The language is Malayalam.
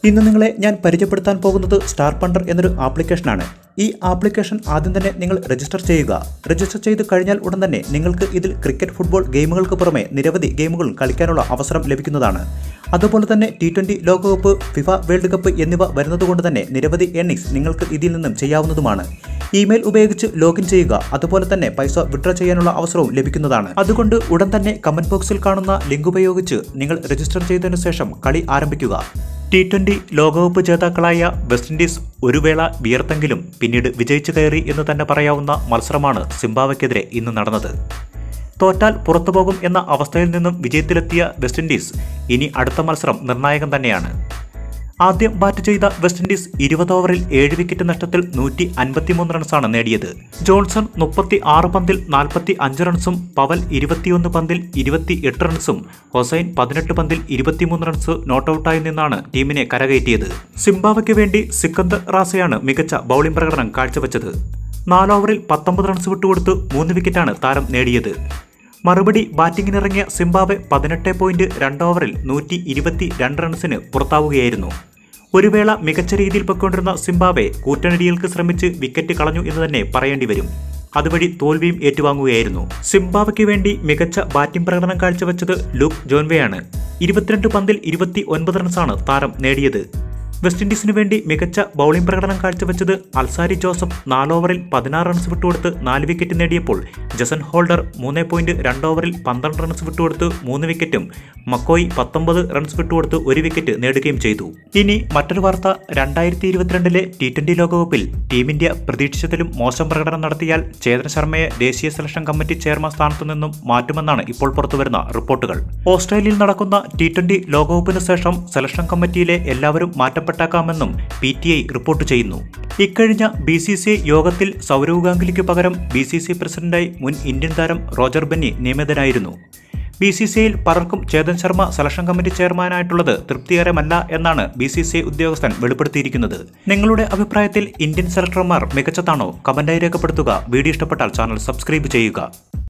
ഇന്ന് നിങ്ങളെ ഞാൻ പരിചയപ്പെടുത്താൻ പോകുന്നത് സ്റ്റാർ പണ്ടർ എന്നൊരു ആപ്ലിക്കേഷനാണ് ഈ ആപ്ലിക്കേഷൻ ആദ്യം തന്നെ നിങ്ങൾ രജിസ്റ്റർ ചെയ്യുക രജിസ്റ്റർ ചെയ്ത് കഴിഞ്ഞാൽ ഉടൻ തന്നെ നിങ്ങൾക്ക് ഇതിൽ ക്രിക്കറ്റ് ഫുട്ബോൾ ഗെയിമുകൾക്ക് പുറമെ നിരവധി ഗെയിമുകളും കളിക്കാനുള്ള അവസരം ലഭിക്കുന്നതാണ് അതുപോലെ തന്നെ ടി ട്വൻ്റി ലോകകപ്പ് ഫിഫ വേൾഡ് കപ്പ് എന്നിവ വരുന്നതുകൊണ്ട് തന്നെ നിരവധി എർണിങ്സ് നിങ്ങൾക്ക് ഇതിൽ നിന്നും ചെയ്യാവുന്നതുമാണ് ഇമെയിൽ ഉപയോഗിച്ച് ലോഗിൻ ചെയ്യുക അതുപോലെ തന്നെ പൈസ വിഡ്രോ ചെയ്യാനുള്ള അവസരവും ലഭിക്കുന്നതാണ് അതുകൊണ്ട് ഉടൻ തന്നെ കമന്റ് ബോക്സിൽ കാണുന്ന ലിങ്ക് ഉപയോഗിച്ച് നിങ്ങൾ രജിസ്റ്റർ ചെയ്തതിനു ശേഷം കളി ആരംഭിക്കുക ടി ട്വൻ്റി ലോകകപ്പ് ജേതാക്കളായ വെസ്റ്റ് ഇൻഡീസ് ഒരു വേള വിയർത്തെങ്കിലും പിന്നീട് വിജയിച്ചു കയറി എന്ന് തന്നെ പറയാവുന്ന മത്സരമാണ് സിംബാവയ്ക്കെതിരെ ഇന്ന് നടന്നത് തോറ്റാൽ പുറത്തുപോകും എന്ന അവസ്ഥയിൽ നിന്നും വിജയത്തിലെത്തിയ വെസ്റ്റ് ഇൻഡീസ് ഇനി അടുത്ത മത്സരം നിർണായകം തന്നെയാണ് ആദ്യം ബാറ്റ് ചെയ്ത വെസ്റ്റ് ഇൻഡീസ് ഇരുപത് ഓവറിൽ ഏഴ് വിക്കറ്റ് നഷ്ടത്തിൽ നൂറ്റി അൻപത്തിമൂന്ന് റൺസാണ് നേടിയത് ജോൺസൺ മുപ്പത്തി ആറ് പന്തിൽ നാൽപ്പത്തി അഞ്ച് റൺസും പവൽ ഇരുപത്തിയൊന്ന് പന്തിൽ ഇരുപത്തി എട്ട് റൺസും ഹൊസൈൻ പതിനെട്ട് പന്തിൽ ഇരുപത്തിമൂന്ന് റൺസ് നോട്ടൌട്ടായി നിന്നാണ് ടീമിനെ കരകയറ്റിയത് സിംബാവയ്ക്ക് വേണ്ടി സിക്കന്ദർ റാസയാണ് മികച്ച ബൌളിംഗ് പ്രകടനം കാഴ്ചവെച്ചത് നാല് ഓവറിൽ പത്തൊമ്പത് റൺസ് വിട്ടുകൊടുത്ത് മൂന്ന് വിക്കറ്റാണ് താരം നേടിയത് മറുപടി ബാറ്റിംഗിനിറങ്ങിയ സിംബാബ്വെ പതിനെട്ട് പോയിന്റ് രണ്ട് ഓവറിൽ നൂറ്റി ഇരുപത്തി രണ്ട് റൺസിന് പുറത്താവുകയായിരുന്നു ഒരു വേള മികച്ച രീതിയിൽ പൊയ്ക്കൊണ്ടിരുന്ന സിംബാബ്വെ കൂറ്റനടികൾക്ക് ശ്രമിച്ച് വിക്കറ്റ് കളഞ്ഞു എന്ന് തന്നെ പറയേണ്ടി വരും അതുവഴി തോൽവിയും ഏറ്റുവാങ്ങുകയായിരുന്നു സിംബാബ്വയ്ക്ക് വേണ്ടി മികച്ച ബാറ്റിംഗ് പ്രകടനം കാഴ്ചവെച്ചത് ലൂക്ക് ജോൻവെയാണ് ഇരുപത്തിരണ്ട് പന്തിൽ ഇരുപത്തി ഒൻപത് റൺസാണ് താരം നേടിയത് വെസ്റ്റ് ഇൻഡീസിനു വേണ്ടി മികച്ച ബൌളിംഗ് പ്രകടനം കാഴ്ചവെച്ചത് അൽസാരി ജോസഫ് നാല് ഓവറിൽ പതിനാറ് റൺസ് വിട്ടുകൊടുത്ത് നാല് വിക്കറ്റ് നേടിയപ്പോൾ ജസൻ ഹോൾഡർ മൂന്ന് പോയിന്റ് രണ്ട് ഓവറിൽ പന്ത്രണ്ട് റൺസ് വിട്ടുകൊടുത്ത് മൂന്ന് വിക്കറ്റും മക്കോയ് പത്തൊമ്പത് റൺസ് വിട്ടുകൊടുത്ത് ഒരു വിക്കറ്റ് നേടുകയും ചെയ്തു ഇനി മറ്റൊരു വാർത്ത രണ്ടായിരത്തി ഇരുപത്തിരണ്ടിലെ ടി ട്വന്റി ലോകകപ്പിൽ ടീം ഇന്ത്യ പ്രതീക്ഷിച്ചതിലും മോശം പ്രകടനം നടത്തിയാൽ ചേതൻ ശർമ്മയെ ദേശീയ സെലക്ഷൻ കമ്മിറ്റി ചെയർമാൻ സ്ഥാനത്തു നിന്നും മാറ്റുമെന്നാണ് ഇപ്പോൾ പുറത്തുവരുന്ന റിപ്പോർട്ടുകൾ ഓസ്ട്രേലിയയിൽ നടക്കുന്ന ടി ട്വന്റി ലോകകപ്പിന് ശേഷം സെലക്ഷൻ കമ്മിറ്റിയിലെ എല്ലാവരും മാറ്റപ്പെട്ടേക്കാമെന്നും പി ടി ഐ റിപ്പോർട്ട് ചെയ്യുന്നു ഇക്കഴിഞ്ഞ ബി സി സി യോഗത്തിൽ സൗരവ് ഗാംഗുലിക്ക് പകരം ബി സി സി പ്രസിഡന്റായി മുൻ ഇന്ത്യൻ താരം റോജർ ബെന്നി നിയമിതനായിരുന്നു ബി സി സി ഐയിൽ പലർക്കും ചേതൻ ശർമ്മ സെലക്ഷൻ കമ്മിറ്റി ചെയർമാനായിട്ടുള്ളത് തൃപ്തികരമല്ല എന്നാണ് ബി സി സി ഐ ഉദ്യോഗസ്ഥൻ വെളിപ്പെടുത്തിയിരിക്കുന്നത് നിങ്ങളുടെ അഭിപ്രായത്തിൽ ഇന്ത്യൻ സെലക്ടർമാർ മികച്ചതാണോ കമന്റായി രേഖപ്പെടുത്തുക വീഡിയോ ഇഷ്ടപ്പെട്ടാൽ ചാനൽ സബ്സ്ക്രൈബ് ചെയ്യുക